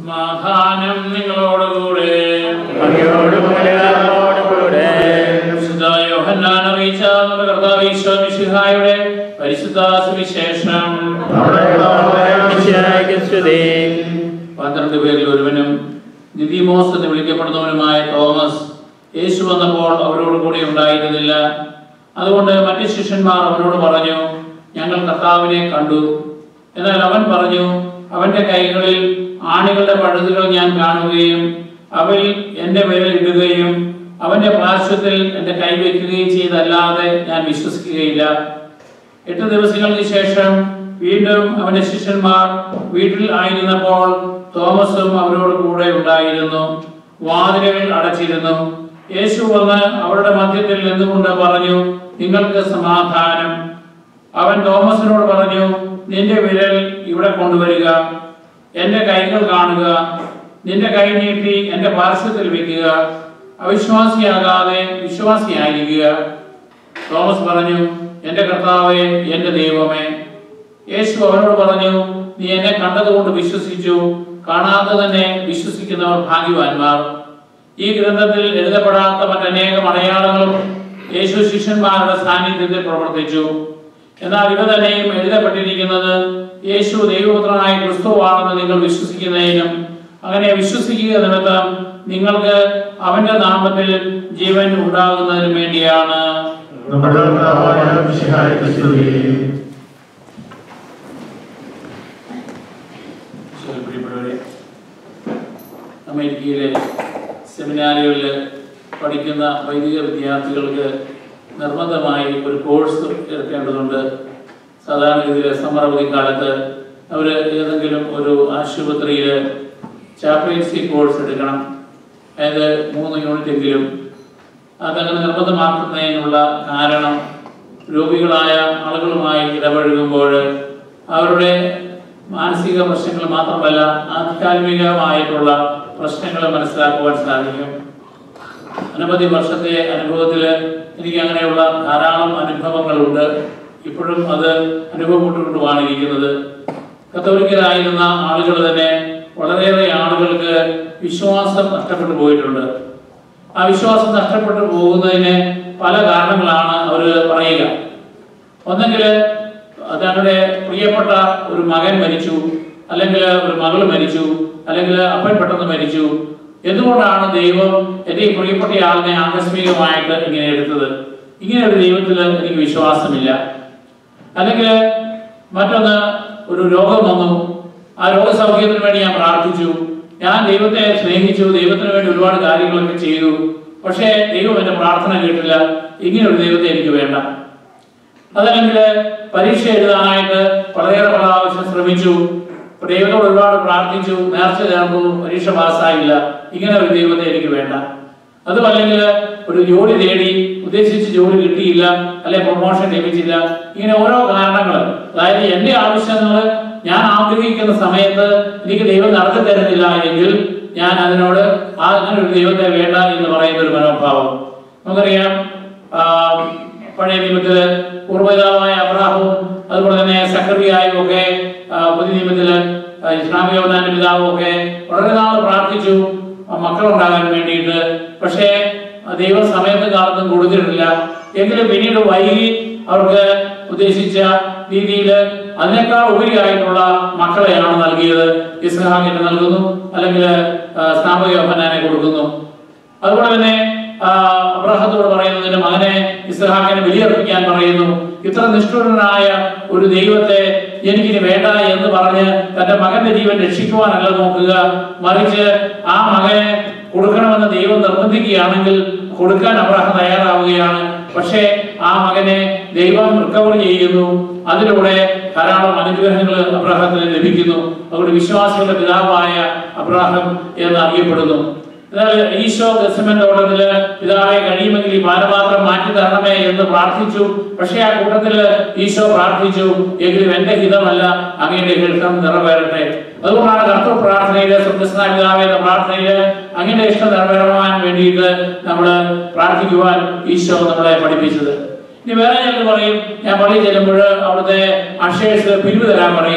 സമാധാനം നിങ്ങളോടുകൂടെ അങ്ങയോടുകൂടെ നമ്മോടുകൂടെ വിശുദ്ധ യോഹന്നാൻ അറിയിച്ച നമ്മുടെ കർത്താവ് ഈശോ മിശിഹായുടെ പരിശുദ്ധ സുവിശേഷം നമ്മുടെ കർത്താവായ മിശിഹായ്ക്ക് സ്തുതി പന്ത്രണ്ട് പേരിൽ ഒരുവനും നിതിമോസ് എന്ന് വിളിക്കപ്പെടുന്നവനുമായ തോമസ് യേശു വന്നപ്പോൾ അവരോട് കൂടി ഉണ്ടായിരുന്നില്ല അതുകൊണ്ട് മറ്റു ശിഷ്യന്മാർ അവനോട് പറഞ്ഞു ഞങ്ങൾ കർത്താവിനെ കണ്ടു എന്നാൽ അവൻ പറഞ്ഞു അവന്റെ കൈകളിൽ ആണികളുടെ പഴുതുകൾ ഞാൻ കാണുകയും അവയിൽ എന്റെ വിരൽ ഇടുകയും അവന്റെ പാർശ്വത്തിൽ എന്റെ കൈ വയ്ക്കുകയും ചെയ്തല്ലാതെ ഞാൻ വിശ്വസിക്കുകയില്ല എട്ട് ദിവസങ്ങൾക്ക് ശേഷം വീണ്ടും അവന്റെ ശിഷ്യന്മാർ വീട്ടിൽ ആയിരുന്നപ്പോൾ തോമസും അവരോട് കൂടെ ഉണ്ടായിരുന്നു വാതിലുകൾ അടച്ചിരുന്നു യേശു വന്ന് അവരുടെ മധ്യത്തിൽ നിന്നുകൊണ്ട് പറഞ്ഞു നിങ്ങൾക്ക് സമാധാനം അവൻ തോമസിനോട് പറഞ്ഞു നിന്റെ വിരൽ ഇവിടെ കൊണ്ടുവരിക എന്റെ കൈകൾ കാണുക നിന്റെ കൈ നീട്ടി എന്റെ പാർശ്വത്തിൽ വെക്കുക അവിശ്വാസിയാകാതെ വിശ്വാസിയായിരിക്കുക തോമസ് പറഞ്ഞു എന്റെ കർത്താവേ എന്റെ ദൈവമേ യേശു അവനോട് പറഞ്ഞു നീ എന്നെ കണ്ടതുകൊണ്ട് വിശ്വസിച്ചു കാണാതെ തന്നെ വിശ്വസിക്കുന്നവർ ഭാഗ്യവാന്മാർ ഈ ഗ്രന്ഥത്തിൽ എഴുതപ്പെടാത്ത മറ്റനേകം അടയാളങ്ങളും യേശു ശിഷ്യന്മാരുടെ സാന്നിധ്യത്തിൽ പ്രവർത്തിച്ചു എന്നാൽ ഇവ തന്നെയും എഴുതപ്പെട്ടിരിക്കുന്നത് യേശു ദൈവപുത്രനായ ക്രിസ്തുവാണെന്ന് നിങ്ങൾ വിശ്വസിക്കുന്നതിനും അങ്ങനെ വിശ്വസിക്കുക നിമിത്തം നിങ്ങൾക്ക് അവന്റെ നാമത്തിൽ ജീവൻ ഉണ്ടാകുന്നതിനും വേണ്ടിയാണ് നമ്മുടെ കർത്താവായ മിശിഹായ്ക്ക് സ്തുതി പ്രിയപ്പെട്ടവരെ അമേരിക്കയിലെ സെമിനാറുകളിൽ പഠിക്കുന്ന വൈദിക വിദ്യാർത്ഥികൾക്ക് നിർബന്ധമായി ഒരു കോഴ്സ് എടുക്കേണ്ടതുണ്ട് സാധാരണഗതിയിൽ സമ്മർ അവധിക്കാലത്ത് അവർ ഏതെങ്കിലും ഒരു ആശുപത്രിയിൽ ചാപ്ലിൻസി കോഴ്സ് എടുക്കണം അതായത് മൂന്ന് യൂണിറ്റ് എങ്കിലും അതങ്ങനെ നിർബന്ധമാക്കുന്നതിനുള്ള കാരണം രോഗികളായ ആളുകളുമായി ഇടപഴകുമ്പോൾ അവരുടെ മാനസിക പ്രശ്നങ്ങൾ മാത്രമല്ല ആധ്യാത്മികമായിട്ടുള്ള പ്രശ്നങ്ങൾ മനസ്സിലാക്കുവാൻ സാധിക്കും അനവധി വർഷത്തെ അനുഭവത്തിൽ എനിക്ക് അങ്ങനെയുള്ള ധാരാളം അനുഭവങ്ങളുണ്ട് ഇപ്പോഴും അത് അനുഭവപ്പെട്ടുകൊണ്ടുമാണ് ഇരിക്കുന്നത് കത്തോലിക്കരായിരുന്ന ആളുകൾ തന്നെ വളരെയേറെ ആളുകൾക്ക് വിശ്വാസം നഷ്ടപ്പെട്ടു പോയിട്ടുണ്ട് ആ വിശ്വാസം നഷ്ടപ്പെട്ടു പോകുന്നതിന് പല കാരണങ്ങളാണ് അവർ പറയുക ഒന്നെങ്കിൽ തങ്ങളുടെ പ്രിയപ്പെട്ട ഒരു മകൻ മരിച്ചു അല്ലെങ്കിൽ ഒരു മകൾ മരിച്ചു അല്ലെങ്കിൽ അപ്പൻ പെട്ടെന്ന് മരിച്ചു എന്തുകൊണ്ടാണ് ദൈവം എൻ്റെ ഈ പ്രിയപ്പെട്ട ആളിനെ ആകസ്മികമായിട്ട് ഇങ്ങനെ എടുത്തത് ഇങ്ങനെ ഒരു ദൈവത്തിൽ എനിക്ക് വിശ്വാസമില്ല അല്ലെങ്കിൽ മറ്റൊന്ന് ഒരു രോഗം വന്നു ആ രോഗസൗഖ്യത്തിന് വേണ്ടി ഞാൻ പ്രാർത്ഥിച്ചു ഞാൻ ദൈവത്തെ സ്നേഹിച്ചു ദൈവത്തിന് വേണ്ടി ഒരുപാട് കാര്യങ്ങളൊക്കെ ചെയ്തു പക്ഷേ ദൈവം എൻ്റെ പ്രാർത്ഥന കേട്ടില്ല ഇങ്ങനെ ഒരു ദൈവത്തെ എനിക്ക് വേണ്ട അതല്ലെങ്കിൽ പരീക്ഷ എഴുതാനായിട്ട് വളരെയേറെ പ്രാവശ്യം ശ്രമിച്ചു ദൈവത്തോട് ഒരുപാട് പ്രാർത്ഥിച്ചു നേർച്ച ചേർന്നു പരീക്ഷ പാസ്സായില്ല ഇങ്ങനെ ഒരു ദൈവത്തെ എനിക്ക് വേണ്ട അതും അല്ലെങ്കിൽ ഒരു ജോലി തേടി ഉദ്ദേശിച്ച് ജോലി കിട്ടിയില്ല അല്ലെ പ്രൊമോഷൻ ലഭിച്ചില്ല ഇങ്ങനെ ഓരോ കാരണങ്ങൾ അതായത് എന്റെ ആവശ്യങ്ങൾ ഞാൻ ആഗ്രഹിക്കുന്ന സമയത്ത് എനിക്ക് ദൈവം നടത്തി തരുന്നില്ല എങ്കിൽ ഞാൻ അതിനോട് ആ അങ്ങനെ ഒരു ദൈവത്തെ വേണ്ട എന്ന് പറയുന്ന ഒരു മനോഭാവം നമുക്കറിയാം ആ, പഴയ നിയമത്തില് പൂർവ്വപിതാവായ അബ്രാഹവും അതുപോലെ തന്നെ സക്കറിയായും ഒക്കെ ആ, പുതിയ നിയമത്തില് ആ, ഇസ്ലാമിക യോഹന്നാന്റെ പിതാവും ഒക്കെ വളരെ നാൾ പ്രാർത്ഥിച്ചു ആ, മക്കളുണ്ടാകാൻ വേണ്ടിയിട്ട് പക്ഷേ ആ, ദൈവം സമയത്ത് കാലത്തും കൊടുത്തിട്ടില്ല എങ്കിലും പിന്നീട് വൈകി അവർക്ക് ഉദ്ദേശിച്ച രീതിയിൽ അതിനേക്കാൾ ഉപരിയായിട്ടുള്ള മക്കളെയാണ് നൽകിയത് ഇസ്ഹാഖിന് നൽകുന്നു അല്ലെങ്കിൽ സ്നാപക യോഹന്നാനെ കൊടുക്കുന്നു അതുപോലെ തന്നെ ആ, അബ്രാഹത്തോട് പറയുന്നു നിന്റെ മകനെ ഇസ്ഹാഖിനെ ബലിയർപ്പിക്കാൻ പറയുന്നു ഇത്ര നിഷ്ഠുരനായ ഒരു ദൈവത്തെ എനിക്കിനി വേണ്ട എന്ന് പറഞ്ഞ് തന്റെ മകന്റെ ജീവൻ രക്ഷിക്കുവാനല്ല നോക്കുക മറിച്ച് ആ മകനെ കൊടുക്കണമെന്ന് ദൈവം നിർബന്ധിക്കുകയാണെങ്കിൽ കൊടുക്കാൻ അബ്രാഹം തയ്യാറാവുകയാണ് പക്ഷേ ആ മകനെ ദൈവം റിക്കവർ ചെയ്യുന്നു അതിലൂടെ ധാരാളം അനുഗ്രഹങ്ങൾ അബ്രാഹത്തിന് ലഭിക്കുന്നു അതുകൊണ്ട് വിശ്വാസികളുടെ പിതാവായ അബ്രാഹം എന്ന് അറിയപ്പെടുന്നു എന്നാൽ ഈശോ ഗസമന്റെ ഓട്ടത്തില് പിതാവെ കഴിയുമെങ്കിൽ ഈ പാനപാത്രം മാറ്റി തരണമേ എന്ന് പ്രാർത്ഥിച്ചു പക്ഷേ ആ കൂട്ടത്തില് ഈശോ പ്രാർത്ഥിച്ചു എങ്കിലും എന്റെ ഹിതമല്ല അങ്ങയുടെ ഇഷ്ടം നിറവേറട്ടെ അതുകൊണ്ടാണ് കർത്തൃ പ്രാർത്ഥനയില് സ്വർഗസ്നായ പിതാവേ എന്ന പ്രാർത്ഥനയില് അങ്ങയുടെ ഇഷ്ടം നിറവേറുവാൻ വേണ്ടിയിട്ട് നമ്മൾ പ്രാർത്ഥിക്കുവാൻ ഈശോ നമ്മളെ പഠിപ്പിച്ചത് ഇനി വേറെ ചിലർ പറയും ഞാൻ പള്ളിയിൽ ചെല്ലുമ്പോൾ അവിടുത്തെ അക്ഷേഴ്സ് പിരിവ് തരാൻ പറയും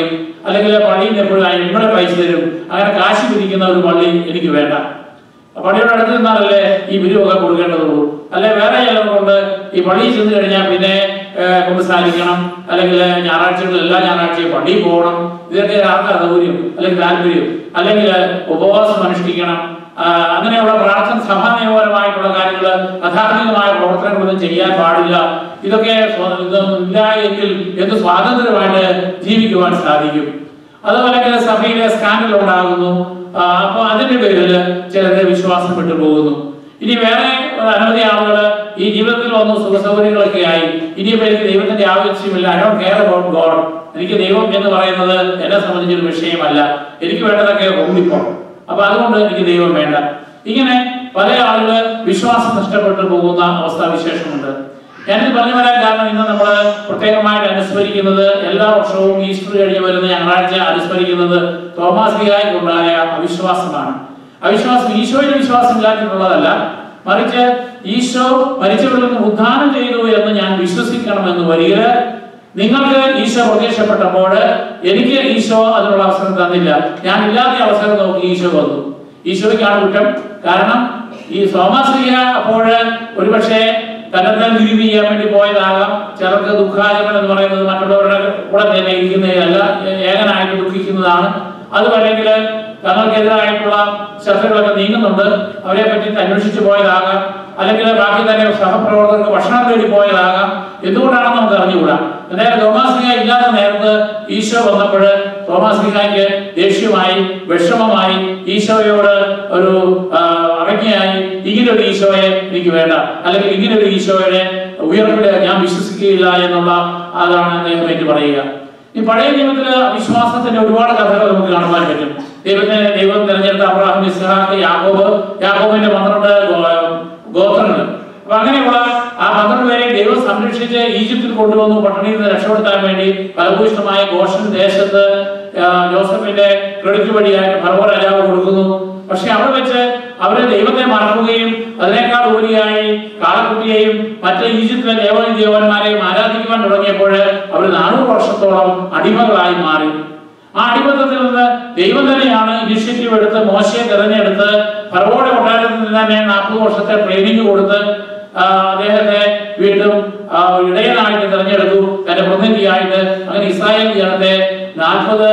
അല്ലെങ്കിൽ പള്ളിയിൽ എപ്പോഴും എവിടെ പൈസ തരും അങ്ങനെ കാശ് പിരിക്കുന്ന ഒരു പള്ളി എനിക്ക് വേണ്ട പള്ളിയുടെ അടുത്ത് നിന്നാലല്ലേ ഈ ബിരുവൊക്കെ കൊടുക്കേണ്ടതുള്ളൂ അല്ലെ വേറെ ചിലർ കൊണ്ട് ഈ പള്ളിയിൽ ചെന്ന് കഴിഞ്ഞാൽ പിന്നെ ഏഹ്, കുമ്പസാരിക്കണം അല്ലെങ്കിൽ ഞായറാഴ്ചകളിൽ എല്ലാ ഞായറാഴ്ചയും പള്ളിയിൽ പോകണം ഇതൊക്കെ ആർക്കാ സൗകര്യം അല്ലെങ്കിൽ താല്പര്യം അല്ലെങ്കിൽ ഉപവാസം അനുഷ്ഠിക്കണം ആ, അങ്ങനെയുള്ള പ്രാർത്ഥന സഭാനിയമപരമായിട്ടുള്ള കാര്യങ്ങൾ അധാർമികമായ പ്രവർത്തനങ്ങളൊന്നും ചെയ്യാൻ പാടില്ല ഇതൊക്കെ സ്വ- ഇതൊന്നും ഇല്ല എങ്കിൽ എന്ത് സ്വാതന്ത്ര്യമായിട്ട് ജീവിക്കുവാൻ സാധിക്കും അതുപോലെ ചില സഭയിലെ സ്കാൻഡൽ ഉണ്ടാകുന്നു ആ, അപ്പൊ അതിന്റെ പേരിൽ ചിലരുടെ വിശ്വാസം വിട്ടു പോകുന്നു ഇനി വേറെ അനവധി ആളുകൾ ഈ ജീവിതത്തിൽ വന്നു സുഖസൗകര്യങ്ങളൊക്കെ ആയി ഇനിയിപ്പോ എനിക്ക് ദൈവത്തിന്റെ ആവശ്യമില്ല I don't care about God എനിക്ക് ദൈവം എന്ന് പറയുന്നത് എന്നെ സംബന്ധിച്ചൊരു വിഷയമല്ല എനിക്ക് വേണ്ടതൊക്കെ ഒന്നിപ്പോൾ അപ്പൊ അതുകൊണ്ട് എനിക്ക് ദൈവം വേണ്ട ഇങ്ങനെ പല ആളുകൾ വിശ്വാസം നഷ്ടപ്പെട്ടു പോകുന്ന അവസ്ഥാവിശേഷമുണ്ട് ഞാനിത് പറഞ്ഞു വരാൻ കാരണം ഇന്ന് നമ്മൾ പ്രത്യേകമായിട്ട് അനുസ്മരിക്കുന്നത് എല്ലാ വർഷവും ഈസ്റ്റർ കഴിഞ്ഞ് വരുന്ന ഞായറാഴ്ച അനുസ്മരിക്കുന്നത് തോമാസ് ലിഹായ്ക്കുണ്ടായ അവിശ്വാസമാണ് അവിശ്വാസം ഈശോയിൽ വിശ്വാസം ഇല്ലാത്തിട്ടുള്ളതല്ല മറിച്ച് ഈശോ മരിച്ചവരിൽ നിന്ന് ഉദ്ധാനം ചെയ്തു എന്ന് ഞാൻ വിശ്വസിക്കണമെന്ന് വരിക നിങ്ങൾക്ക് ഈശോ പ്രത്യക്ഷപ്പെട്ടപ്പോൾ എനിക്ക് ഈശോ അതിനുള്ള അവസരം തന്നില്ല ഞാൻ ഇല്ലാത്ത അവസരം നോക്കി ഈശോ വന്നു ഈശോയ്ക്കാണ് കുറ്റം കാരണം ഈ സോമാശ്രീയ അപ്പോൾ ഒരുപക്ഷെ തന്നെത്താൻ തിരിവ് ചെയ്യാൻ വേണ്ടി പോയതാകാം ചിലർക്ക് ദുഃഖാചരണം എന്ന് പറയുന്നത് മറ്റുള്ളവരുടെ കൂടെ തന്നെ ഇരിക്കുന്നതല്ല ഏകനായിട്ട് ദുഃഖിക്കുന്നതാണ് അതും അല്ലെങ്കിൽ തങ്ങൾക്കെതിരായിട്ടുള്ള ശത്രുക്കളൊക്കെ നീങ്ങുന്നുണ്ട് അവരെ പറ്റി അന്വേഷിച്ചു പോയതാകാം അല്ലെങ്കിൽ ബാക്കി തന്നെ സഹപ്രവർത്തകർക്ക് ഭക്ഷണം തേടി പോയതാകാം എന്തുകൊണ്ടാണെന്ന് നമുക്ക് അറിഞ്ഞുകൂടാ എന്തായാലും തോമാസ്ലിഹ ഇല്ലാത്ത നേരത്ത് ഈശോ വന്നപ്പോൾ തോമാസ്ലിഹയ്ക്ക് ദേഷ്യമായി വിഷമമായി ഈശോയോട് ഒരു ആ, അവജ്ഞയായി ഇങ്ങനെ ഒരു ഈശോയെ എനിക്ക് വേണ്ട അല്ലെങ്കിൽ ഇങ്ങനെ ഒരു ഈശോയുടെ ഉയർപ്പില് ഞാൻ വിശ്വസിക്കുകയില്ല എന്നുള്ള അതാണ് അദ്ദേഹം പറ്റി പറയുക ഈ പഴയ നിയമത്തില് അവിശ്വാസത്തിന്റെ ഒരുപാട് കഥകൾ നമുക്ക് കാണുവാൻ പറ്റും ദൈവത്തിന് ദൈവം തിരഞ്ഞെടുത്ത അബ്രാഹിം ഇസ്ഹാഖ് യാക്കോബ് യാക്കോബിന്റെ പന്ത്രണ്ട് ഗോ- ഗോത്രങ്ങൾ അപ്പൊ അങ്ങനെയുള്ള ആ പന്ത്രണ്ട് പേരെ ദൈവം സംരക്ഷിച്ച് ഈജിപ്തിൽ കൊണ്ടുവന്നു പട്ടണിയിൽ നിന്ന് രക്ഷപ്പെടുത്താൻ വേണ്ടി ഫലഭൂഷ്ടമായ ഗോഷൻ ദേശത്ത് ആ, ജോസഫിന്റെ ക്രെഡിറ്റ് വഴിയായിട്ട് ഫറവോ രാജാവ് കൊടുക്കുന്നു പക്ഷെ അവിടെ വെച്ച് അവര് ദൈവത്തെ മറക്കുകയും അതിനേക്കാൾ ഉപരിയായി കാളക്കുട്ടിയെയും മറ്റ് ഈജിപ്തിലെ ദേവനും ദേവന്മാരെയും ആരാധിക്കുവാൻ തുടങ്ങിയപ്പോൾ അവർ നാനൂറ് വർഷത്തോളം അടിമകളായി മാറി ആ അടിമത്തത്തിൽ നിന്ന് ദൈവം തന്നെയാണ് ഇനിഷ്യേറ്റീവ് എടുത്ത് മോശയെ തിരഞ്ഞെടുത്ത് ഫറവോടെ കൊട്ടാരത്തിൽ നിന്ന് തന്നെ നാൽപ്പത് വർഷത്തെ ട്രെയിനിങ് കൊടുത്ത് ആ, അദ്ദേഹത്തെ വീണ്ടും ആ, ഇടയനായിട്ട് തിരഞ്ഞെടുത്തു തന്റെ പ്രതിനിധിയായിട്ട് അങ്ങനെ ഇസ്രായേൽ ജനത്തെ നാൽപ്പത്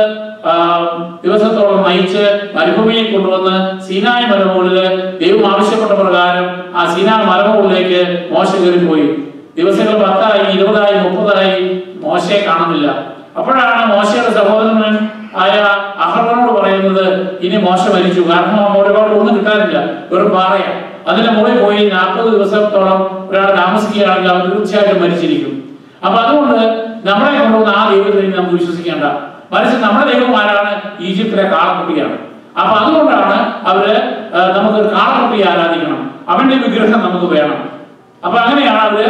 ദിവസത്തോളം നയിച്ച് മരുഭൂമിയിൽ കൊണ്ടുവന്ന് സീനായ് മലമുകളില് ദൈവം ആവശ്യപ്പെട്ട പ്രകാരം ആ സീനായ് മലമുകളിലേക്ക് മോശ കയറിപ്പോയി ദിവസങ്ങൾ പത്തായി ഇരുപതായി മുപ്പതായി മോശയെ കാണുന്നില്ല അപ്പോഴാണ് മോശയുടെ സഹോദരൻ ആയ അഹറോനോട് പറയുന്നത് ഇനി മോശ മരിച്ചു കാരണം ഒരുപാട് ഒന്നും കിട്ടാനില്ല വെറും പാറയാണ് അതിന്റെ മുകളിൽ പോയി നാൽപ്പത് ദിവസത്തോളം ഒരാൾ താമസിക്കുകയാണെങ്കിൽ അവൻ തീർച്ചയായിട്ടും മരിച്ചിരിക്കും അപ്പൊ അതുകൊണ്ട് നമ്മളെ കൊണ്ടുവന്ന ആ ദൈവത്തിൽ നമുക്ക് വിശ്വസിക്കേണ്ട മറിച്ച് നമ്മുടെ ദൈവം ആരാണ് ഈജിപ്തിലെ കാളക്കുട്ടിയാണ് അപ്പൊ അതുകൊണ്ടാണ് അവര് ആ, നമുക്ക് ഒരു കാളക്കുട്ടിയെ ആരാധിക്കണം അവന്റെ വിഗ്രഹം നമുക്ക് വേണം അപ്പൊ അങ്ങനെയാണ് അവര്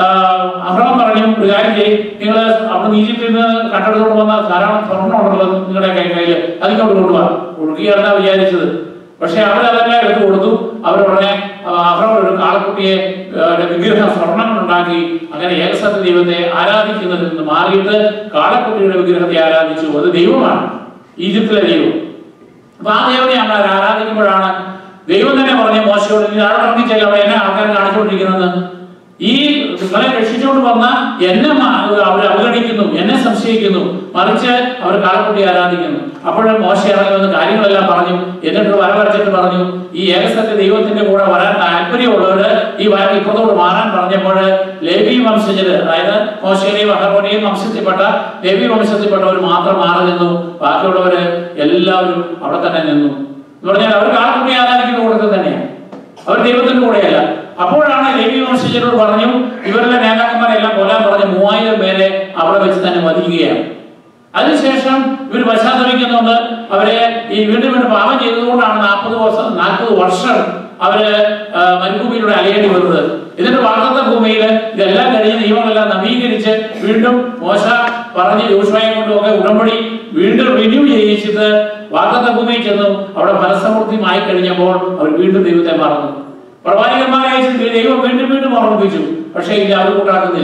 അബ്രഹാം പറഞ്ഞു ഒരു കാര്യം ചെയ്യും നിങ്ങൾ അവിടെ ഈജിപ്തിൽ നിന്ന് കട്ടെടുത്തോണ്ട് വന്ന ധാരാളം സ്വർണ്ണം ഉണ്ടല്ലോ നിങ്ങളുടെ കൈ കയ്യിൽ അതിങ്ങോട്ട് കൊണ്ടുപോകാം കൊടുക്കുകയാണെന്നാ വിചാരിച്ചത് പക്ഷെ അവരതെല്ലാം എടുത്തു കൊടുത്തു അവരുടനെ അബ്രഹാം ഒരു കാളക്കുട്ടിയെ ആ, ഒരു വിഗ്രഹം സ്വർണ്ണം കൊണ്ടുണ്ടാക്കി അങ്ങനെ ഏകസത്യ ദൈവത്തെ ആരാധിക്കുന്നതിൽ നിന്ന് മാറിയിട്ട് കാളക്കുട്ടിയുടെ വിഗ്രഹത്തെ ആരാധിച്ചു അത് ദൈവമാണ് ഈജിപ്തിലെ ദൈവം അപ്പൊ ആ ദൈവത്തെ നമ്മൾ ആരാധിക്കുമ്പോഴാണ് ദൈവം തന്നെ പറഞ്ഞ മോശയോട് നീ ആടെ ഇറങ്ങിച്ചല്ല അവിടെ എന്നെ ആൾക്കാർ കാണിച്ചുകൊണ്ടിരിക്കുന്നത് ഈ നിങ്ങളെ രക്ഷിച്ചുകൊണ്ട് വന്ന എന്നെ അവർ അവഗണിക്കുന്നു എന്നെ സംശയിക്കുന്നു മറിച്ച് അവർ കാലക്കുട്ടി ആരാധിക്കുന്നു അപ്പോഴും മോശ ഇറങ്ങി വന്ന് കാര്യങ്ങളെല്ലാം പറഞ്ഞു എന്നിട്ട് വര വരച്ചിട്ട് പറഞ്ഞു ഈ ഏകസത്യ ദൈവത്തിന്റെ കൂടെ വരാൻ താല്പര്യമുള്ളവര് ഈ വര ഇപ്പുറത്തോട് മാറാൻ പറഞ്ഞപ്പോൾ ലേവി വംശജര് അതായത് മോശയുടെയും അഹറോനെയും വംശത്തിൽപ്പെട്ട ലേവി വംശത്തിൽപ്പെട്ടവർ മാത്രം മാറി നിന്നു ബാക്കിയുള്ളവര് എല്ലാവരും അവിടെ തന്നെ നിന്നു എന്ന് പറഞ്ഞാൽ അവർ കാലക്കുട്ടി ആരാധിക്കുന്ന കൂട്ടത്തിൽ തന്നെയാണ് അവർ ദൈവത്തിന്റെ കൂടെയല്ല അപ്പോഴാണ് ലേവി വംശജരോട് പറഞ്ഞു ഇവരുടെ നേതാക്കന്മാരെല്ലാം കൊല്ലാൻ പറഞ്ഞ് മൂവായിരം പേരെ അവിടെ വെച്ച് തന്നെ വധിക്കുകയാണ് അതിനുശേഷം ഇവർ പശ്ചാത്തപിക്കുന്നുണ്ട് അവരെ ഈ വീണ്ടും വീണ്ടും പാപം ചെയ്തതുകൊണ്ടാണ് നാൽപ്പത് വർഷം നാൽപ്പത് വർഷം അവര് ആ, മരുഭൂമിയിലൂടെ അലയേണ്ടി വന്നത് എന്നിട്ട് വാഗ്ദത്ത ഭൂമിയിൽ ഇതെല്ലാം കഴിഞ്ഞ് നിയമങ്ങളെല്ലാം നവീകരിച്ച് വീണ്ടും മോശ പറഞ്ഞ് യോശുവയെ കൊണ്ടും ഒക്കെ ഉടമ്പടി വീണ്ടും റിന്യൂ ചെയ്യിച്ചിട്ട് വാഗ്ദത്ത ഭൂമിയിൽ ചെന്നു അവിടെ ഫലസമൃദ്ധിയുമായി കഴിഞ്ഞപ്പോൾ അവർ വീണ്ടും ദൈവത്തെ മറന്നു പ്രവാചകന്മാരെ അയച്ച് ദൈവം വീണ്ടും വീണ്ടും ഓർമ്മിപ്പിച്ചു പക്ഷേ ഇത് അവർ കൂട്ടാക്കുന്നില്ല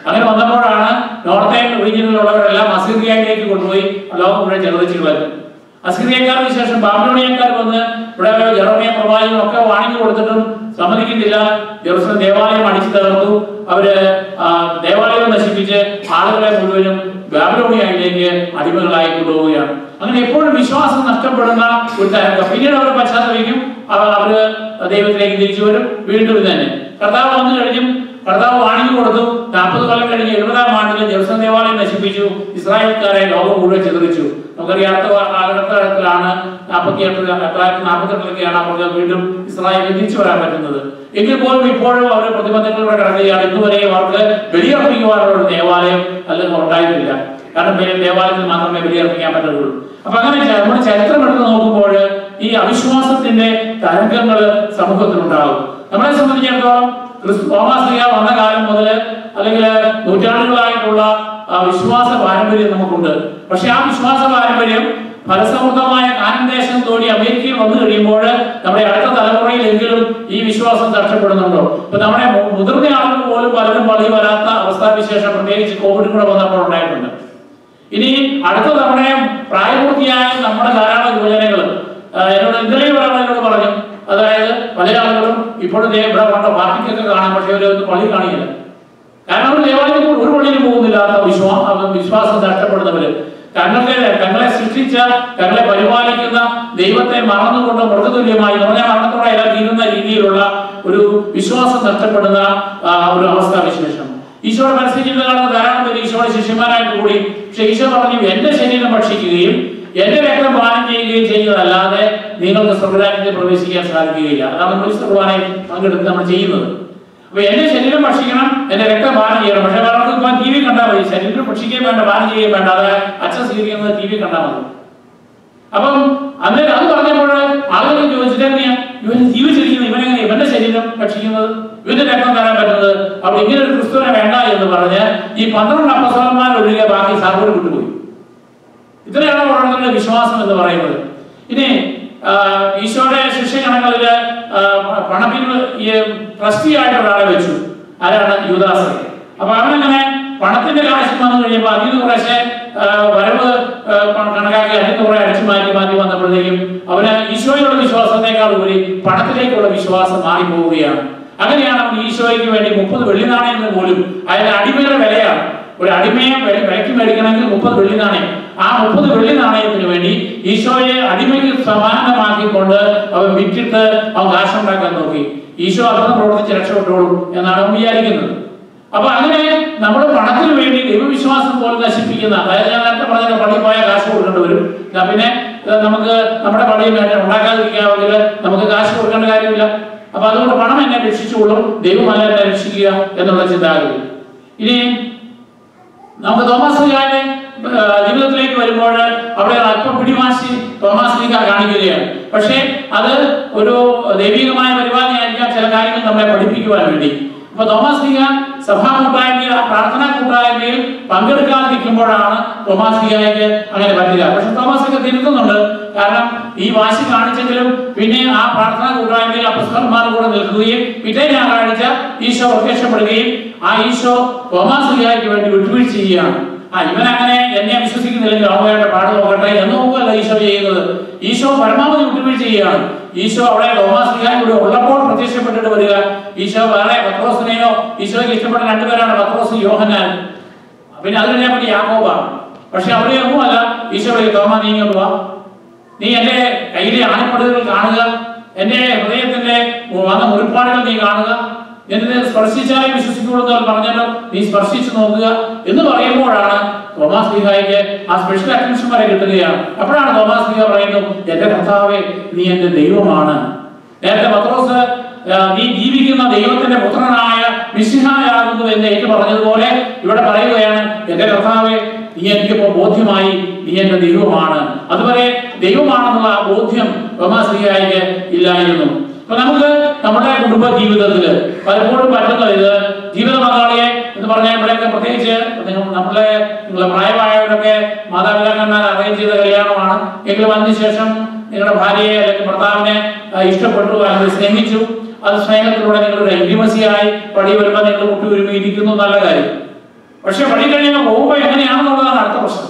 അങ്ങനെ വന്നപ്പോഴാണ് നോർത്തേൺ റീജിയനിലുള്ളവരെല്ലാം അസീറിയയിലേക്ക് കൊണ്ടുപോയി ലോകം മുഴുവൻ ചെറുതിച്ചു കളഞ്ഞു അസീറിയക്കാർക്ക് ശേഷം ബാബിലോണിയക്കാർ വന്ന് ഇവിടെ ജെറോമിയ പ്രവാചകനും ഒക്കെ വാണിംഗ് കൊടുത്തിട്ടും സമ്മതിക്കുന്നില്ല ജെറുസലം ദേവാലയം അടിച്ചു തകർത്തു അവര് ആ, ദേവാലയം നശിപ്പിച്ച് ആളുകളെ മുഴുവനും ബാബിലോണിയയിലേക്ക് അടിമകളായി കൊണ്ടുപോവുകയാണ് അങ്ങനെ എപ്പോഴും വിശ്വാസം നഷ്ടപ്പെടുന്ന ഒരു തരംഗം പിന്നീട് അവർ പശ്ചാത്തലിക്കും അവർ അവര് ദൈവത്തിലേക്ക് തിരിച്ചു വരും വീണ്ടും ഇത് തന്നെ കർത്താവ് വന്നു കഴിഞ്ഞും കർത്താവ് വാണിംഗ് കൊടുത്തു നാൽപ്പത് കൊല്ലം കഴിഞ്ഞ് എഴുപതാം ആണ്ടിൽ ജെറുസലം ദേവാലയം നശിപ്പിച്ചു ഇസ്രായേൽക്കാരെ ലോകം മുഴുവൻ ചിതറിച്ചു നമുക്കറിയാം അടുത്ത കാലഘട്ടത്തിലാണ് നാൽപ്പത്തി എട്ട് തൊള്ളായിരത്തി നാൽപ്പത്തെട്ടിലൊക്കെയാണ് അവർക്ക് വീണ്ടും ഇസ്രായേലിൽ തിരിച്ചു വരാൻ പറ്റുന്നത് എങ്കിൽ പോലും ഇപ്പോഴും അവർ പ്രതിബന്ധങ്ങളിലൂടെ കിടക്കുകയാണ് ഇന്നുവരെയും അവർക്ക് ബലിയർപ്പിക്കുവാനുള്ള ഒരു ദേവാലയം അല്ലെങ്കിൽ ഉണ്ടായിട്ടില്ല കാരണം ബലി- ദേവാലയത്തിൽ മാത്രമേ ബലിയർപ്പിക്കാൻ പറ്റുള്ളൂ അപ്പൊ അങ്ങനെ ച- നമ്മൾ ചരിത്രം എടുത്ത് നോക്കുമ്പോൾ ഈ അവിശ്വാസത്തിന്റെ തരംഗങ്ങൾ സമൂഹത്തിലുണ്ടാകും നമ്മളെ സംബന്ധിച്ചിടത്തോളം ക്രിസ്തു തോമാസ്ലിയ വന്ന കാലം മുതൽ അല്ലെങ്കിൽ നൂറ്റാണ്ടുകളായിട്ടുള്ള ആ വിശ്വാസ പാരമ്പര്യം നമുക്കുണ്ട് പക്ഷെ ആ വിശ്വാസ പാരമ്പര്യം ഫലസമൃദ്ധമായ കാനന്ദേശം തോടി അമേരിക്കയിൽ വന്നു കഴിയുമ്പോൾ നമ്മുടെ അടുത്ത തലമുറയിലെങ്കിലും ഈ വിശ്വാസം നഷ്ടപ്പെടുന്നുണ്ടോ ഇപ്പൊ നമ്മുടെ മു- മുതിർന്ന ആളുകൾ പോലും പലരും പള്ളി വരാത്ത അവസ്ഥാവിശേഷം പ്രത്യേകിച്ച് കോവിഡ് കൂടെ വന്നപ്പോൾ ഉണ്ടായിട്ടുണ്ട് ഇനി അടുത്ത തവണ പ്രായപൂർത്തിയായ നമ്മുടെ ധാരാളം യുവജനങ്ങൾ എന്നോട് ഇന്നലെ ഒരാൾ എന്നോട് പറഞ്ഞു അതായത് പല ആളുകളും ഇപ്പോഴും ദേ ഇവിടെ പണ്ട പാർട്ടിക്കൊക്കെ കാണാം പക്ഷേ അവരൊന്നും പള്ളി കാണില്ല കാരണം അവർ ദേവാലയത്തിൽ ഒരു പള്ളിയിലും പോകുന്നില്ലാത്ത വിശ്വാസം വിശ്വാസം നഷ്ടപ്പെടുന്നവര് തങ്ങളുടെ തങ്ങളെ സൃഷ്ടിച്ച തങ്ങളെ പരിപാലിക്കുന്ന ദൈവത്തെ മറന്നുകൊണ്ട് മൃഗതുല്യമായി പറഞ്ഞ മരണത്തോടെ എല്ലാം തീരുന്ന രീതിയിലുള്ള ഒരു വിശ്വാസം നഷ്ടപ്പെടുന്ന ആ, ഒരു അവസ്ഥാവിശേഷം ഈശോയുടെ മനസ്സിൽ കാണുന്ന ധാരാളം പേര് ഈശോയുടെ ശിഷ്യന്മാരായിട്ട് കൂടി പക്ഷെ ഈശോ പറഞ്ഞു എന്റെ ശരീരം ഭക്ഷിക്കുകയും എന്റെ രക്തം പാനം ചെയ്യുകയും ചെയ്യുന്നതല്ലാതെ നിങ്ങൾക്ക് സ്വർഗരാജ്യത്തിൽ പ്രവേശിക്കാൻ സാധിക്കുകയില്ല അതാണ് നമ്മൾ വിശുദ്ധ കുർബാനയിൽ പങ്കെടുത്ത് നമ്മൾ ചെയ്യുന്നത് അപ്പൊ എന്റെ ശരീരം ഭക്ഷിക്കണം എന്റെ രക്തം പാനം ചെയ്യണം പക്ഷെ പലർക്കും ഇപ്പൊ ടി വി കണ്ടാൽ മതി ശരീരം ഭക്ഷിക്കുകയും വേണ്ട പാനം ചെയ്യുകയും വേണ്ട അത് അച്ഛൻ സ്വീകരിക്കുന്നത് ടി വി കണ്ടാൽ മതി അപ്പം അന്നേരം അത് പറഞ്ഞപ്പോൾ ആളുകൾ ചോദിച്ചിട്ട് എങ്ങനെയാ ഇവൻ ജീവിച്ചിരിക്കുന്നത് ഇവനെങ്ങനെ ഇവന്റെ ശരീരം ഭക്ഷിക്കുന്നത് ഇവന്റെ രക്തം തരാൻ പറ്റുന്നത് അപ്പോൾ ഇങ്ങനെ ഒരു ക്രിസ്തുവിനെ വേണ്ട എന്ന് പറഞ്ഞ് ഈ പന്ത്രണ്ട് അപ്പസ്വലന്മാർ ഒഴികെ ബാക്കി സർവർ വിട്ടുപോയി ഇത്രയാണ് ഓരോരുത്തരുടെ വിശ്വാസം എന്ന് പറയുന്നത് ഇനി ആ, ഈശോയുടെ ശിഷ്യഗണങ്ങളില് ആ, പണപ്പിരിവ് ഈ ട്രസ്റ്റി ആയിട്ട് ഒരാളെ വെച്ചു ആരാണ് യുദാസ് അപ്പൊ അവനങ്ങനെ പണത്തിന്റെ കാശ് വന്നു കഴിയുമ്പോൾ അതിൽ നിന്ന് കുറേശ്ശെ ആ, വരവ് ആ, പണം കണക്കാക്കി അതിൽ നിന്ന് കുറെ അടിച്ചു മാറ്റി മാറ്റി വന്നപ്പോഴത്തേക്കും അവന് ഈശോയുടെ വിശ്വാസത്തെക്കാൾ ഉപരി പണത്തിലേക്കുള്ള വിശ്വാസം മാറിപ്പോവുകയാണ് അങ്ങനെയാണ് അവൻ ഈശോയ്ക്ക് വേണ്ടി മുപ്പത് വെള്ളി നാണയങ്ങൾ പോലും അയാൾ അടിമയുടെ വിലയാണ് ഒരു അടിമയെ വെ- വിലക്ക് മേടിക്കണമെങ്കിൽ മുപ്പത് വെള്ളി നാണയം ആ മുപ്പത് വെള്ളി നാണയത്തിന് വേണ്ടി ഈശോയെ അടിമയ്ക്ക് സമാനമാക്കിക്കൊണ്ട് അവൻ വിറ്റിട്ട് അവൻ കാശുണ്ടാക്കാൻ നോക്കി ഈശോ അതൊന്നും പ്രവർത്തിച്ച് രക്ഷപ്പെട്ടോളും എന്നാണ് അവൻ വിചാരിക്കുന്നത് അപ്പൊ അങ്ങനെ നമ്മൾ പണത്തിന് വേണ്ടി ദൈവവിശ്വാസം പോലും നശിപ്പിക്കുന്ന അതായത് ഞാൻ നേരത്തെ പറഞ്ഞ പള്ളി പോയാൽ കാശ് കൊടുക്കേണ്ടി വരും എന്നാ പിന്നെ ഇത് നമുക്ക് നമ്മുടെ പള്ളിയിൽ വേണ്ടി ഉണ്ടാക്കാതിരിക്കാമെങ്കിൽ നമുക്ക് കാശ് കൊടുക്കേണ്ട കാര്യമില്ല അപ്പൊ അതുകൊണ്ട് പണം എന്നെ രക്ഷിച്ചുകൊള്ളും ദൈവമല്ല എന്നെ രക്ഷിക്കുക എന്നുള്ള ചിന്താഗതി ഇനി നമുക്ക് തോമസ് ലീഗാന്റെ ആ, ജീവിതത്തിലേക്ക് വരുമ്പോൾ അവിടെ അല്പം പിടിവാശി തോമസ് ലീഗ കാണിക്കുകയാണ് പക്ഷേ അത് ഒരു ദൈവികമായ പരിപാടിയായിരിക്കാം ചില കാര്യങ്ങൾ നമ്മളെ പഠിപ്പിക്കുവാൻ വേണ്ടി അപ്പൊ തോമസ് ലീഗ സഭാ കൂട്ടായ്മയിൽ ആ പ്രാർത്ഥനാ കൂട്ടായ്മയിൽ പങ്കെടുക്കാതിരിക്കുമ്പോഴാണ് തോമസ് ലീഗയ്ക്ക് അങ്ങനെ പറ്റുക പക്ഷെ തോമസ് ലീഗ തിരുത്തുന്നുണ്ട് കാരണം ഈ വാശി കാണിച്ചെങ്കിലും പിന്നെ ആ പ്രാർത്ഥനാ കൂട്ടായ്മയിൽ അപ്പസ്തന്മാർ കൂടെ നിൽക്കുകയും പിറ്റേ ഞായറാഴ്ച ഈശോ പ്രത്യക്ഷപ്പെടുകയും ആ ഈശോ തോമസ് ലീഗയ്ക്ക് വേണ്ടി വിട്ടുവീഴ്ച ചെയ്യുകയാണ് ആ ഇവൻ അങ്ങനെ എന്നെ വിശ്വസിക്കുന്നില്ലെങ്കിൽ അവയുടെ പാട് നോക്കട്ടെ എന്ന് നോക്കുകയല്ല ഈശോ ചെയ്യുന്നത് ഈശോ പരമാവധി വിട്ടുവീഴ്ച ചെയ്യുകയാണ് ഈശോ അവിടെ തോമസ് ലീഗാൻ കൂടെ ഉള്ളപ്പോൾ പ്രത്യക്ഷപ്പെട്ടിട്ട് വരിക ഈശോ വേറെ പത്രോസിനെയോ ഈശോയ്ക്ക് ഇഷ്ടപ്പെട്ട രണ്ടുപേരാണ് പത്രോസ് യോഹന്നാൻ പിന്നെ അത് കഴിഞ്ഞാൽ പിന്നെ യാക്കോബാണ് പക്ഷെ അവിടെ ഒന്നുമല്ല ഈശോ പറയും തോമ നീ ഇങ്ങോട്ട് വാ നീ എന്റെ കയ്യിലെ ആനപ്പടുകൾ കാണുക എന്റെ ഹൃദയത്തിന്റെ വന്ന മുറിപ്പാടുകൾ നീ കാണുക എന്നെ സ്പർശിച്ചാലേ വിശ്വസിക്കുള്ളൂ എന്ന് അവർ പറഞ്ഞല്ലോ നീ സ്പർശിച്ചു നോക്കുക എന്ന് പറയുമ്പോഴാണ് തോമാസ് ലീഗായിക്ക് ആ സ്പെഷ്യൽ അറ്റൻഷൻ വരെ കിട്ടുകയാണ് അപ്പോഴാണ് തോമാസ് ലീഗ പറയുന്നു എന്റെ കർത്താവേ നീ എന്റെ ദൈവമാണ് നേരത്തെ പത്രോസ് ആ, നീ ജീവിക്കുന്ന ദൈവത്തിന്റെ പുത്രനായ മിശിഹായാകുന്നു എന്ന് ഏറ്റു പറഞ്ഞതുപോലെ ഇവിടെ പറയുകയാണ് എന്റെ കർത്താവെ നീ എനിക്കിപ്പോ ബോധ്യമായി നീ എന്റെ ദൈവമാണ് അതുവരെ ദൈവമാണെന്നുള്ള ആ ബോധ്യം തോമാശ്രീയായിക്ക് ഇല്ലായിരുന്നു അപ്പൊ നമുക്ക് നമ്മുടെ കുടുംബ ജീവിതത്തിൽ പലപ്പോഴും പറ്റുന്ന ഇത് ജീവിത പങ്കാളിയെ എന്ന് പറഞ്ഞാൽ ഇവിടെയൊക്കെ പ്രത്യേകിച്ച് നിങ്ങൾ നമ്മളെ നിങ്ങളെ പ്രായമായവരൊക്കെ മാതാപിതാക്കന്മാർ അറേഞ്ച് ചെയ്ത കല്യാണമാണ് എങ്കിലും അതിനുശേഷം നിങ്ങളുടെ ഭാര്യയെ അല്ലെങ്കിൽ ഭർത്താവിനെ ആ, ഇഷ്ടപ്പെട്ടു അല്ലെങ്കിൽ സ്നേഹിച്ചു അത് സ്നേഹത്തിലൂടെ നിങ്ങളുടെ ഇന്റിമസിയായി പടി വരുമ്പോൾ നിങ്ങൾ മുട്ടി ഒരുമിയിരിക്കുന്നു നല്ല കാര്യം പക്ഷെ പണി കഴിയുമ്പോൾ പോകുമ്പോൾ എങ്ങനെയാണെന്നുള്ളതാണ് അടുത്ത പ്രശ്നം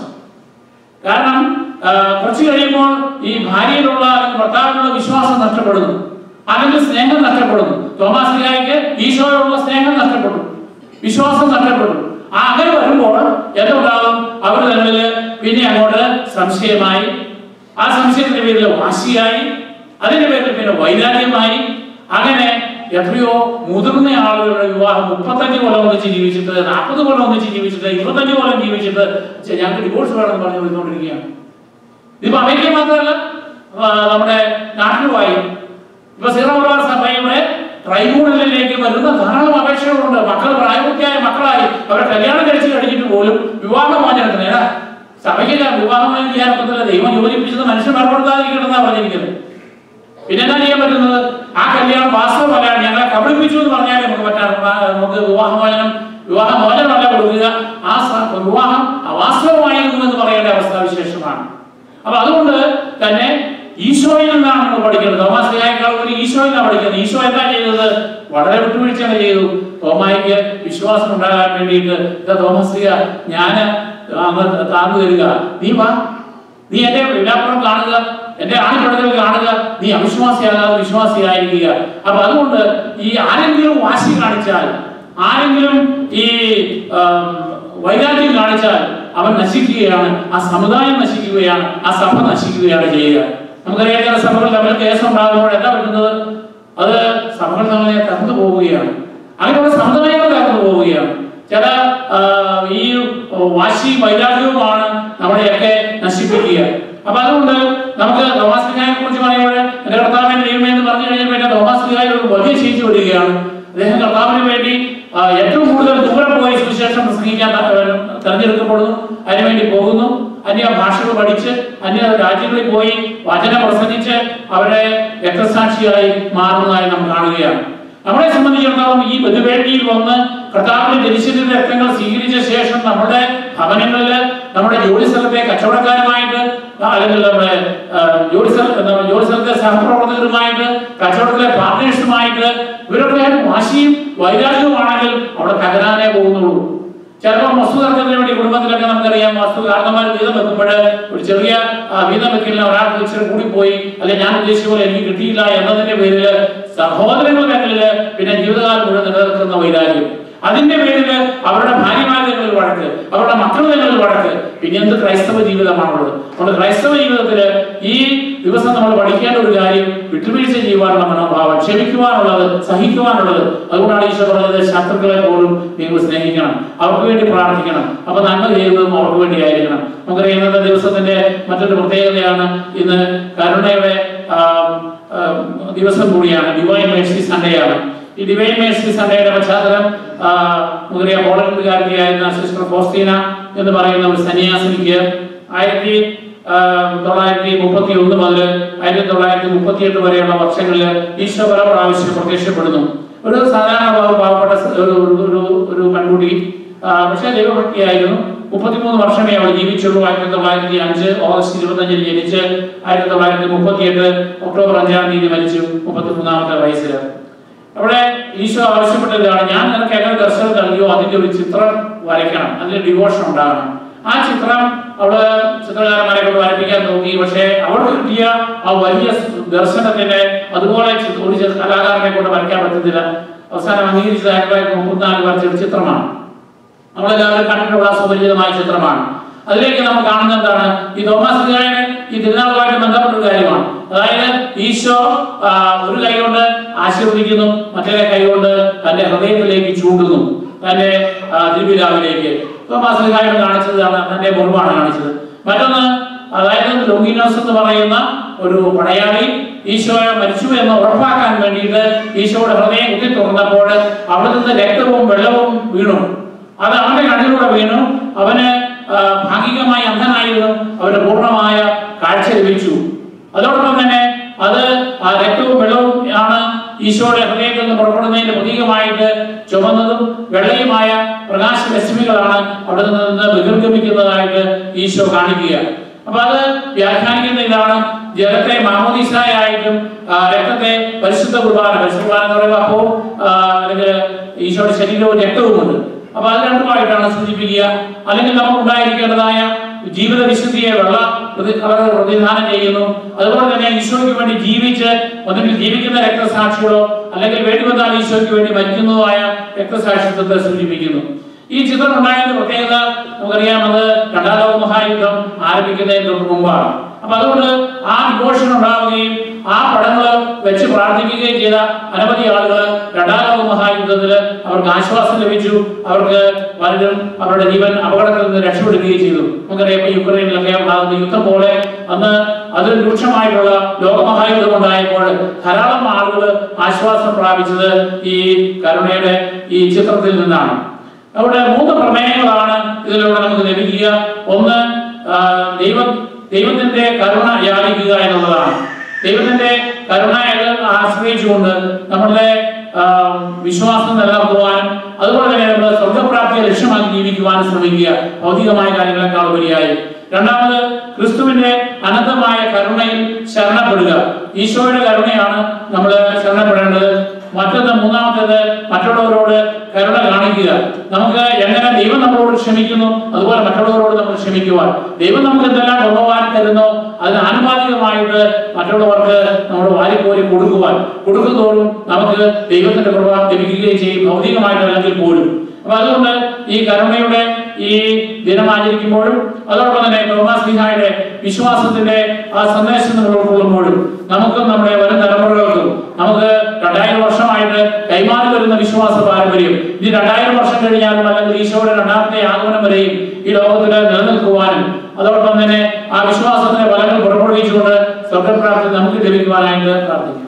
കാരണം ആ, കുറച്ച് കഴിയുമ്പോൾ ഈ ഭാര്യയിലുള്ള അല്ലെങ്കിൽ ഭർത്താവിനുള്ള വിശ്വാസം നഷ്ടപ്പെടുന്നു അല്ലെങ്കിൽ സ്നേഹം നഷ്ടപ്പെടുന്നു തോമാസ് ലിഹായ്ക്ക് ഈശോയോടുള്ള സ്നേഹം നഷ്ടപ്പെടും വിശ്വാസം നഷ്ടപ്പെടും ആ അങ്ങനെ വരുമ്പോൾ എന്തുണ്ടാവും അവർ തമ്മിൽ പിന്നെ അങ്ങോട്ട് സംശയമായി ആ സംശയത്തിന്റെ പേരിൽ വാശിയായി അതിന്റെ പേരിൽ പിന്നെ വൈരാഗ്യമായി അങ്ങനെ എത്രയോ മുതിർന്ന ആളുകളുടെ വിവാഹം മുപ്പത്തഞ്ച് കൊല്ലം ഒന്നിച്ച് ജീവിച്ചിട്ട് നാൽപ്പത് കൊല്ലം ഒന്നിച്ച് ജീവിച്ചിട്ട് ഇരുപത്തഞ്ച് കൊല്ലം ജീവിച്ചിട്ട് ഛെ, ഞങ്ങൾക്ക് ഡിവോഴ്സ് വേണമെന്ന് പറഞ്ഞു വിളിച്ചുകൊണ്ടിരിക്കുകയാണ് ഇതിപ്പോ അമേരിക്ക മാത്രമല്ല ആ, നമ്മുടെ നാട്ടിലുമായി ഇപ്പൊ സീറോ മലബാർ സഭയുടെ ട്രൈബ്യൂണലിലേക്ക് വരുന്ന ധാരാളം അപേക്ഷകളുണ്ട് മക്കൾ പ്രായപൂർത്തിയായ മക്കളായി അവരെ കല്യാണം കഴിച്ച് കഴിഞ്ഞിട്ട് പോലും വിവാഹമോചനത്തിന് ഏതാ സഭയ്ക്ക് വിവാഹമോചനം ചെയ്യാൻ പറ്റില്ല ദൈവം യോജിപ്പിച്ചത് മനുഷ്യൻ ഏർപ്പെടുത്താതിരിക്കണമെന്നാ പറഞ്ഞിരിക്കുന്നത് പിന്നെ എന്താ ചെയ്യാൻ പറ്റുന്നത് ആ കല്യാണം വാസ്തവമല്ല ഞങ്ങളെ കബളിപ്പിച്ചു എന്ന് പറഞ്ഞാൽ നമുക്ക് പറ്റാ നമുക്ക് വിവാഹമോചനം വിവാഹമോചനമല്ല കൊടുക്കുക ആ സ- വിവാഹം അവാസ്തവമായിരുന്നു എന്ന് പറയേണ്ട അവസ്ഥാവിശേഷമാണ് അപ്പൊ അതുകൊണ്ട് തന്നെ ഈശോയിൽ നിന്നാണ് നമ്മൾ പഠിക്കുന്നത് തോമാസ് ലിഹായേക്കാൾ ഒരു ഈശോയിൽ നിന്നാണ് പഠിക്കുന്നത് ഈശോ എന്താ ചെയ്തത് വളരെ വിട്ടുവീഴ്ചകൾ ചെയ്തു തോമായിക്ക് വിശ്വാസം ഉണ്ടാകാൻ വേണ്ടിയിട്ട് ഇതാ തോമസ് ലിഹ ഞാൻ അങ്ങ് താന്നു തരിക നീ വാ നീ എന്റെ വിലാപ്പുറം കാണുക എന്റെ ആണിപ്പടത്തിൽ കാണുക നീ അവിശ്വാസിയാകാതെ വിശ്വാസിയായിരിക്കുക അപ്പൊ അതുകൊണ്ട് ഈ ആരെങ്കിലും വാശി കാണിച്ചാൽ ആരെങ്കിലും ഈ ആം, വൈരാഗ്യം കാണിച്ചാൽ അവൻ നശിക്കുകയാണ് ആ സമുദായം നശിക്കുകയാണ് ആ സഭ നശിക്കുകയാണ് ചെയ്യുക നമുക്കറിയാം ചില സഭകൾ തമ്മിൽ കേസ് ഉണ്ടാകുമ്പോൾ എന്താ പറ്റുന്നത് അത് സഭകൾ തമ്മിൽ തകർന്നു പോവുകയാണ് അങ്ങനെയുള്ള സമുദായങ്ങൾ തകർന്നു പോവുകയാണ് ചില ആ, ഈ വാശി വൈരാഗ്യവുമാണ് നമ്മളെയൊക്കെ നശിപ്പിക്കുക അപ്പൊ അതുകൊണ്ട് നമുക്ക് തോമാസ് ലിഹായെ കുറിച്ച് പറയുമ്പോൾ എന്റെ കർത്താവിന്റെ ദൈവമേ എന്ന് പറഞ്ഞു കഴിഞ്ഞാൽ പിന്നെ തോമാസ് ലിഹായിൽ ഒരു വലിയ ശേഷി വരികയാണ് അദ്ദേഹം കർത്താവിന് വേണ്ടി ആ, ഏറ്റവും കൂടുതൽ ദൂരം പോയി സുവിശേഷം പ്രസംഗിക്കാൻ ത- ഏഹ് തെരഞ്ഞെടുക്കപ്പെടുന്നു അതിനുവേണ്ടി പോകുന്നു അന്യ ഭാഷകൾ പഠിച്ച് അന്യ രാജ്യങ്ങളിൽ പോയി വചനം പ്രസംഗിച്ച് അവരെ രക്തസാക്ഷിയായി മാറുന്നതായി നാം കാണുകയാണ് നമ്മളെ സംബന്ധിച്ചിടത്തോളം ഈ ബലിവേദിയിൽ വന്ന് കർത്താവിന്റെ ജനിച്ചതിന്റെ രക്തങ്ങൾ സ്വീകരിച്ച ശേഷം നമ്മുടെ ഭവനങ്ങളില് നമ്മുടെ ജോലി സ്ഥലത്തെ കച്ചവടക്കാരുമായിട്ട് അല്ലെങ്കിൽ നമ്മുടെ ആ, ജോലി സ്ഥല നമ്മുടെ ജോലി സ്ഥലത്തെ സഹപ്രവർത്തകരുമായിട്ട് കച്ചവടത്തിലെ പാർട്ട്നേഴ്സുമായിട്ട് ഇവരൊക്കെ വാശിയും വൈരാഗ്യവുമാണെങ്കിൽ അവിടെ തകരാനേ പോകുന്നുള്ളൂ ചിലപ്പോൾ വസ്തു തർക്കത്തിന് വേണ്ടി കുടുംബത്തിലൊക്കെ നമുക്കറിയാം വസ്തു കാരണന്മാർ വീതം വെക്കുമ്പോൾ ഒരു ചെറിയ ആ, വീതം വെക്കലിന് ഒരാൾക്ക് ഇച്ചിരി കൂടിപ്പോയി അല്ലെ ഞാൻ ഉദ്ദേശിച്ച പോലെ എനിക്ക് കിട്ടിയില്ല എന്നതിന്റെ പേരിൽ സഹോദരങ്ങൾ തമ്മില് പിന്നെ ജീവിതകാലം മുഴുവൻ നിലനിൽക്കുന്ന വൈരാഗ്യം അതിന്റെ പേരിൽ അവരുടെ ഭാര്യമാർ തമ്മിൽ വഴക്ക് അവരുടെ മക്കൾ തമ്മിൽ വഴക്ക് പിന്നെ എന്ത് ക്രൈസ്തവ ജീവിതമാണുള്ളത് അതുകൊണ്ട് ക്രൈസ്തവ ജീവിതത്തില് ഈ ദിവസം നമ്മൾ പഠിക്കേണ്ട ഒരു കാര്യം വിട്ടുവീഴ്ച ചെയ്യുവാനുള്ള മനോഭാവം ക്ഷമിക്കുവാനുള്ളത് സഹിക്കുവാനുള്ളത് അതുകൊണ്ടാണ് ഈശോ പറഞ്ഞത് ശത്രുക്കളെ പോലും നിങ്ങൾ സ്നേഹിക്കണം അവർക്ക് വേണ്ടി പ്രാർത്ഥിക്കണം അപ്പൊ നന്മ ചെയ്യുന്നതും അവർക്ക് വേണ്ടി ആയിരിക്കണം നമുക്കറിയാം ഇന്നത്തെ ദിവസത്തിന്റെ മറ്റൊരു പ്രത്യേകതയാണ് ഇന്ന് കരുണയുടെ ആ, ആ, ദിവസം കൂടിയാണ് ഡിവൈൻ മേഴ്സി സൺഡേ ആണ് ഈ ഡിവൈൻ മേഴ്സി സൺഡേയുടെ പശ്ചാത്തലം ആ, നമുക്കറിയാം പോളണ്ടുകാരിയായിരുന്ന സിസ്റ്റർ ഫോസ്റ്റീന എന്ന് പറയുന്ന ഒരു സന്യാസിനിക്ക് ആയിരത്തി ആ, തൊള്ളായിരത്തി മുപ്പത്തി ഒന്ന് മുതൽ ആയിരത്തി തൊള്ളായിരത്തി മുപ്പത്തി എട്ട് വരെയുള്ള വർഷങ്ങളിൽ ഈശോ പല പ്രാവശ്യം പ്രത്യക്ഷപ്പെടുന്നു ഒരു സാധാരണ പാവ- പാവപ്പെട്ട സ- ഒരു ഒരു ഒരു പെൺകുട്ടി ആ, പക്ഷേ ദൈവഭക്തിയായിരുന്നു മുപ്പത്തിമൂന്ന് വർഷമേ അവൾ ജീവിച്ചുള്ളൂ ആയിരത്തി തൊള്ളായിരത്തി അഞ്ച് ഓഗസ്റ്റ് ഇരുപത്തഞ്ചിൽ ജനിച്ച് ആയിരത്തി തൊള്ളായിരത്തി മുപ്പത്തി എട്ട് ഒക്ടോബർ അഞ്ചാം തീയതി മരിച്ചു മുപ്പത്തിമൂന്നാമത്തെ വയസ്സിൽ അവിടെ ഈശോ ആവശ്യപ്പെട്ടതാണ് ഞാൻ നിനക്ക് എങ്ങനെ ദർശനം നൽകിയോ അതിന്റെ ഒരു ചിത്രം വരയ്ക്കണം അതിന്റെ ഡിവോഷൻ ഉണ്ടാകണം ആ ചിത്രം അവള് ചിത്രകാരന്മാരെ കൊണ്ട് വരപ്പിക്കാൻ നോക്കി പക്ഷേ അവൾക്ക് കിട്ടിയ ആ വലിയ ദർശനത്തിന്റെ അതുപോലെ ചി- ഒരു ചി- കലാകാരനെ കൊണ്ട് വരയ്ക്കാൻ പറ്റുന്നില്ല അവസാനം അംഗീകരിച്ചത് ആയിരത്തി തൊള്ളായിരത്തി മുപ്പത്തിനാല് വരച്ച ഒരു ചിത്രമാണ് നമ്മളെല്ലാവരും കണ്ടിട്ടുള്ള സുപരിചിതമായ ചിത്രമാണ് അതിലേക്ക് നമ്മൾ കാണുന്നത് എന്താണ് ഈ തോമാസ് ലിഹായുടെ ഈ തിരുനാളുമായിട്ട് ബന്ധപ്പെട്ട ഒരു കാര്യമാണ് അതായത് ഈശോ ആ, ഒരു കൈ കൊണ്ട് ആശീർവദിക്കുന്നു മറ്റേ കൈ കൊണ്ട് തന്റെ ഹൃദയത്തിലേക്ക് ചൂണ്ടുന്നു തന്റെ ആ, തിരുവിലാവിലേക്ക് തോമാസ് ലിഹായോട് കാണിച്ചതാണ് തന്റെ മുറിവാണ് കാണിച്ചത് മറ്റൊന്ന് അതായത് ലോങ്കിനോസ് എന്ന് പറയുന്ന ഒരു പടയാളി ഈശോയെ മരിച്ചു എന്ന് ഉറപ്പാക്കാൻ വേണ്ടിയിട്ട് ഈശോയുടെ ഹൃദയം കുത്തി തുറന്നപ്പോൾ അവിടെ നിന്ന് രക്തവും വെള്ളവും വീണു അത് അവന്റെ കണ്ണിലൂടെ വീണു അവന് ആ, ഭാഗികമായി അന്ധനായിരുന്നു അവന് പൂർണ്ണമായ കാഴ്ച ലഭിച്ചു അതോടൊപ്പം തന്നെ അത് ആ രക്തവും വെള്ളവും ആണ് ഈശോയുടെ ഹൃദയത്തിൽ നിന്ന് പുറപ്പെടുന്നതിന്റെ പ്രതീകമായിട്ട് ചുമന്നതും വെള്ളയുമായ പ്രകാശ രശ്മികളാണ് അവിടെ നിന്ന് ബഹിർഗമിക്കുന്നതായിട്ട് ഈശോ കാണിക്കുക അപ്പൊ അത് വ്യാഖ്യാനിക്കുന്ന ഇതാണ് ജലത്തെ മാമോദിസായിട്ടും ആ, രക്തത്തെ പരിശുദ്ധ കുർബാന പരിശുദ്ധ കുർബാന എന്ന് പറയുമ്പോൾ അപ്പോ അല്ലെങ്കിൽ ഈശോയുടെ ശരീരവും രക്തവുമുണ്ട് അപ്പൊ അത് രണ്ടുമായിട്ടാണ് സൂചിപ്പിക്കുക അല്ലെങ്കിൽ നമുക്ക് ഉണ്ടായിരിക്കേണ്ടതായ ജീവിത വിശുദ്ധിയെ വെള്ള പ്രതി അവർ പ്രതിദാനം ചെയ്യുന്നു അതുപോലെ തന്നെ ഈശോയ്ക്ക് വേണ്ടി ജീവിച്ച് ഒന്നുകിൽ ജീവിക്കുന്ന രക്തസാക്ഷികളോ അല്ലെങ്കിൽ വേണ്ടി വന്നാൽ ഈശോയ്ക്ക് വേണ്ടി മരിക്കുന്നതുമായ രക്തസാക്ഷിത്വത്തെ സൂചിപ്പിക്കുന്നു ഈ ചിത്രം ഉണ്ടായതിന്റെ പ്രത്യേകത നമുക്കറിയാം അത് രണ്ടാം ലോക മഹായുദ്ധം ആരംഭിക്കുന്നതിന് തൊട്ട് മുമ്പാണ് അപ്പൊ അതുകൊണ്ട് ആ ഡിവോഷൻ ഉണ്ടാവുകയും ആ പടങ്ങൾ വെച്ച് പ്രാർത്ഥിക്കുകയും ചെയ്ത അനവധി ആളുകൾ രണ്ടാം ലോക മഹായുദ്ധത്തില് അവർക്ക് ആശ്വാസം ലഭിച്ചു അവർക്ക് പലരും അവരുടെ ജീവൻ അപകടത്തിൽ നിന്ന് രക്ഷപ്പെടുകയും ചെയ്തു നമുക്കറിയാം ഇപ്പൊ യുക്രൈനിലൊക്കെ ഉണ്ടാകുന്ന യുദ്ധം പോലെ അന്ന് അതിൽ രൂക്ഷമായിട്ടുള്ള ലോകമഹായുദ്ധം ഉണ്ടായപ്പോൾ ധാരാളം ആളുകൾ ആശ്വാസം പ്രാപിച്ചത് ഈ കരുണയുടെ ഈ ചിത്രത്തിൽ നിന്നാണ് അവിടെ മൂന്ന് പ്രമേയങ്ങളാണ് ഇതിലൂടെ നമുക്ക് ലഭിക്കുക ഒന്ന് ആ, ദൈവം ദൈവത്തിന്റെ കരുണ യാചിക്കുക എന്നുള്ളതാണ് ദൈവത്തിന്റെ കരുണ ആശ്രയിച്ചുകൊണ്ട് നമ്മളുടെ ആ, വിശ്വാസം നിലനിർത്തുവാനും അതുപോലെ തന്നെ നമ്മൾ സ്വർഗപ്രാപ്തിയെ ലക്ഷ്യമാക്കി ജീവിക്കുവാനും ശ്രമിക്കുക ഭൗതികമായ കാര്യങ്ങളെക്കാൾ ഉപരിയായി രണ്ടാമത് ക്രിസ്തുവിന്റെ അനന്തമായ കരുണയിൽ ശരണപ്പെടുക ഈശോയുടെ കരുണയാണ് നമ്മൾ ശരണപ്പെടേണ്ടത് മറ്റൊന്ന് മൂന്നാമത്തേത് മറ്റുള്ളവരോട് കരുണ കാണിക്കുക നമുക്ക് എങ്ങനെ ദൈവം നമ്മളോട് ക്ഷമിക്കുന്നു അതുപോലെ മറ്റുള്ളവരോട് നമ്മൾ ക്ഷമിക്കുവാൻ ദൈവം നമുക്ക് എന്തെല്ലാം കൊണ്ടുപോകാൻ തരുന്നോ അതിന് ആനുപാതികമായിട്ട് മറ്റുള്ളവർക്ക് നമ്മൾ വാരിക്കോരി കൊടുക്കുവാൻ കൊടുക്കുന്തോറും നമുക്ക് ദൈവത്തിന്റെ കൃപ ലഭിക്കുകയും ചെയ്യും ഭൗതികമായിട്ടല്ലെങ്കിൽ പോലും അപ്പൊ അതുകൊണ്ട് ഈ കരുണയുടെ ഈ ദിനം ആചരിക്കുമ്പോഴും അതോടൊപ്പം തന്നെ തോമാസ്ലിഹായുടെ വിശ്വാസത്തിന്റെ ആ സന്ദേശം നമ്മൾ ഉൾക്കൊള്ളുമ്പോഴും നമുക്കും നമ്മുടെ വരും തലമുറകൾക്കും നമുക്ക് രണ്ടായിരം വർഷമായിട്ട് കൈമാറി വരുന്ന വിശ്വാസ പാരമ്പര്യം ഇനി രണ്ടായിരം വർഷം കഴിഞ്ഞാലും അല്ലെങ്കിൽ ഈശോയുടെ രണ്ടാമത്തെ ആഗമനം വരെയും ഈ ലോകത്തിൽ നിലനിൽക്കുവാനും അതോടൊപ്പം തന്നെ ആ വിശ്വാസത്തിന്റെ ഫലങ്ങൾ പുറപ്പെടുവിച്ചുകൊണ്ട് സ്വർഗപ്രാപ്തി നമുക്ക് ലഭിക്കുവാനായിട്ട് പ്രാർത്ഥിക്കാം